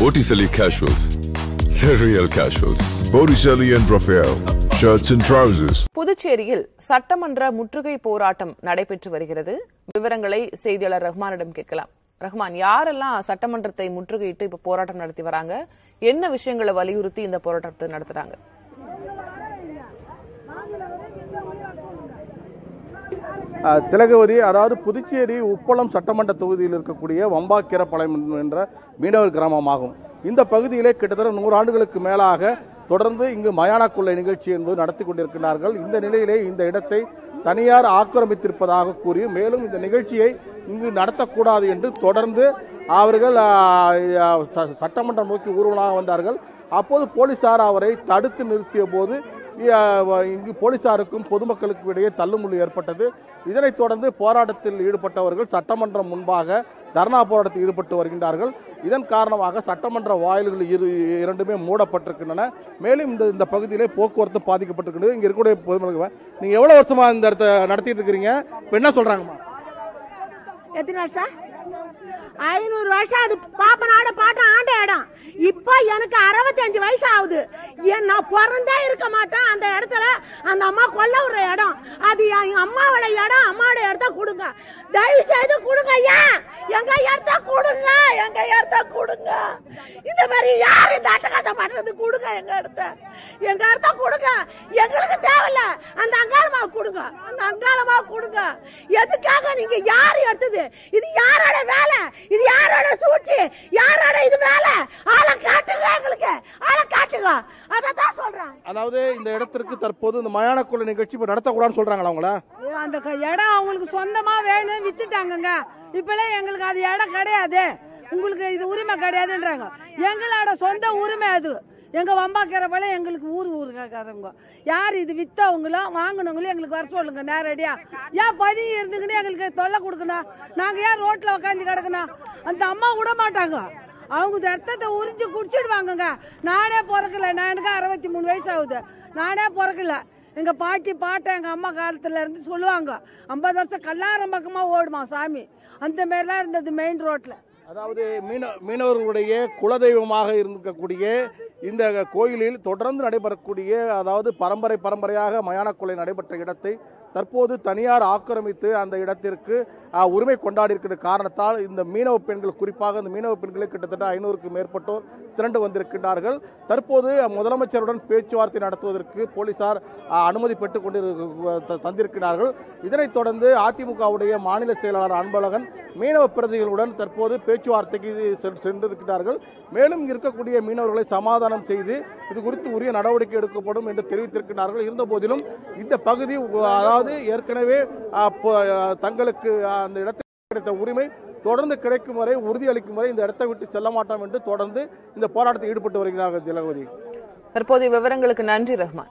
Botticelli Casuals. The real casuals. Botticelli and Raphael, shirts and trousers. புதுச்சேரியில் சட்டமன்ற முற்றுகை போராட்டம் நடைபெற்று வருகிறது விவரங்களை செய்தியாளர் ரஹ்மானிடம் கேட்கலாம் ரஹ்மான் யாரெல்லாம் சட்டமன்றத்தை முற்றுகையிட்டு இப்ப போராட்டம் நடத்தி வராங்க என்ன விஷயங்களை வலியுறுத்தி இந்த போராட்டத்தை நடத்துறாங்க அஹ், திலகவதி அதாவது புதுச்சேரி உப்பளம் சட்டமன்ற தொகுதியில் இருக்கக்கூடிய வம்பாக்கிரப்பாளையம் என்ற மீனவர் கிராமமாகும் இந்த பகுதியிலே கிட்டத்தட்ட நூறு ஆண்டுகளுக்கு மேலாக தொடர்ந்து இங்கு மயான கொள்ளை நிகழ்ச்சி என்பது நடத்தி கொண்டிருக்கிறார்கள் இந்த நிலையிலே இந்த இடத்தை தனியார் ஆக்கிரமித்திருப்பதாக கூறி மேலும் இந்த நிகழ்ச்சியை இங்கு நடத்தக்கூடாது என்று தொடர்ந்து அவர்கள் அஹ், அஹ், ச- சட்டமன்றம் நோக்கி ஊர்வலமாக வந்தார்கள் அப்போது போலீசார் அவரை தடுத்து நிறுத்திய போது இ- இங்கு போலீசாருக்கும் பொதுமக்களுக்கும் இடையே தள்ளுமுள்ளு ஏற்பட்டது இதனைத் தொடர்ந்து போராட்டத்தில் ஈடுபட்டவர்கள் சட்டமன்றம் முன்பாக தர்ணா போராட்டத்தில் ஈடுபட்டு வருகின்றார்கள் இதன் காரணமாக சட்டமன்ற வாயில்கள் இரு இரண்டுமே மூடப்பட்டிருக்கின்றன மேலும் இந்த இந்த பகுதியிலே போக்குவரத்து பாதிக்கப்பட்டிருக்கிறது இங்க இருக்கக்கூடிய பொதுமக்கள் நீங்க எவ்வளவு வருஷமா இந்த இடத்த நடத்திட்டு இருக்கிறீங்க இப்ப என்ன சொல்றாங்கம்மா எத்தனை வருஷம் ஐநூறு வருஷம் அது பாப்பனாட பாட்டம் ஆண்ட இடம் இப்போ எனக்கு அறுபத்தஞ்சு வயசு ஆகுது ஏன் நான் பிறந்தே இருக்க மாட்டேன் அந்த இடத்துல அந்த அம்மா கொல்ல விடுற இடம் அது என் அம்மாவோட இடம் அம்மாவோட இடத்த கொடுங்க தயவு செய்து கொடுங்க ஐயா எங்க இடத்த கொடுங்க எங்க இடத்த கொடுங்க இந்த மாதிரி யாரு இந்த அட்டகாசம் பண்றது கொடுங்க எங்க இடத்த எங்க இடத்த கொடுங்க எங்களுக்கு தேவையில்ல அந்த அங்காளமா கொடுங்க அந்த அங்காளமா கொடுங்க எதுக்காக நீங்க யாரு எடுத்தது இது யாரோட வேலை இது யாரோட சூழ்ச்சி யாரோட இது வேலை ஆளை காட்டுங்க எங்களுக்கு ஆளை காட்டுங்க அதான் சொல்றேன் அதாவது இந்த இடத்திற்கு தற்போது இந்த மயான கொள்ளை நிகழ்ச்சி இப்ப நடத்தக்கூடாதுன்னு சொல்றாங்களா அவங்கள அந்த க- இடம் அவங்களுக்கு சொந்தமா வேணும் வித்துட்டாங்கங்க இப்பெல்லாம் எங்களுக்கு அது இடம் கிடையாது உங்களுக்கு இது உரிமை கிடையாதுன்றாங்க எங்களோட சொந்த உரிமை அது எங்க வம்பாக்கிற போல எங்களுக்கு ஊர் ஊருக்காரங்க யார் இது வித்தவங்களும் வாங்கினவங்களும் எங்களுக்கு வர சொல்லுங்க நேரடியா ஏன் பதுங்கி இருந்துக்கிட்டு எங்களுக்கு தொல்லை கொடுக்கணும் நாங்க ஏன் ரோட்ல உட்காந்து கிடக்கணும் அந்த அம்மா விட மாட்டாங்க அவங்க ரத்தத்தை உறிஞ்சு குடிச்சிடுவாங்கங்க நானே பிறக்கல நான் எனக்கு அறுபத்தி மூணு வயசு ஆகுது நானே பிறக்கல எங்க பாட்டி பாட்டை எங்க அம்மா காலத்துல இருந்து சொல்லுவாங்க ஐம்பது வருஷம் கல்லாரம் பக்கமா ஓடுமா சாமி அந்த மாதிரிலாம் இருந்தது மெயின் ரோட்ல அதாவது மீன மீனவர்களுடைய குலதெய்வமாக இருக்கக்கூடிய இந்த கோயிலில் தொடர்ந்து நடைபெறக்கூடிய அதாவது பரம்பரை பரம்பரையாக மயான கொலை நடைபெற்ற இடத்தை தற்போது தனியார் ஆக்கிரமித்து அந்த இடத்திற்கு அஹ், உரிமை கொண்டாடி இருக்கிற காரணத்தால் இந்த மீனவ பெண்கள் குறிப்பாக இந்த மீனவ பெண்களை கிட்டத்தட்ட ஐநூறுக்கு மேற்பட்டோர் திரண்டு வந்திருக்கின்றார்கள் தற்போது முதலமைச்சருடன் பேச்சுவார்த்தை நடத்துவதற்கு போலீசார் அஹ், அனுமதி பெற்றுக் கொண்டு தந்திருக்கிறார்கள் இதனைத் தொடர்ந்து அதிமுகவுடைய மாநில செயலாளர் அன்பழகன் மீனவ பிரதிகளுடன் தற்போது பேச்சுவார்த்தைக்கு செ- சென்றிருக்கிறார்கள் மேலும் இங்கு இருக்கக்கூடிய மீனவர்களை சமாதானம் செய்து இது குறித்து உரிய நடவடிக்கை எடுக்கப்படும் என்று தெரிவித்திருக்கிறார்கள் இருந்த போதிலும் இந்த பகுதி உ- அதாவது ஏற்கனவே அஹ், பொ- அஹ், தங்களுக்கு அந்த இடத்தில் கிடைத்த உரிமை தொடர்ந்து கிடைக்கும் வரை உறுதியளிக்கும் வரை இந்த இடத்தை விட்டு செல்ல மாட்டோம் என்று தொடர்ந்து இந்த போராட்டத்தில் ஈடுபட்டு வருகிறார்கள் திலகவதி தற்போதைய விவரங்களுக்கு நன்றி Rahman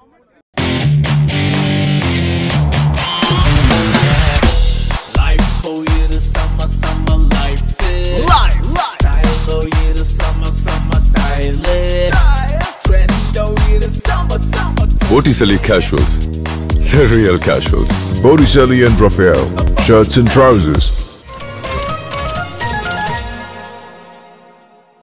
Life for you the summer, summer life is. Life, Style for you the summer, summer style is. Trend for you the summer, summer. Botticelli Casuals. The real casuals. Botticelli and Raphael, shirts and trousers.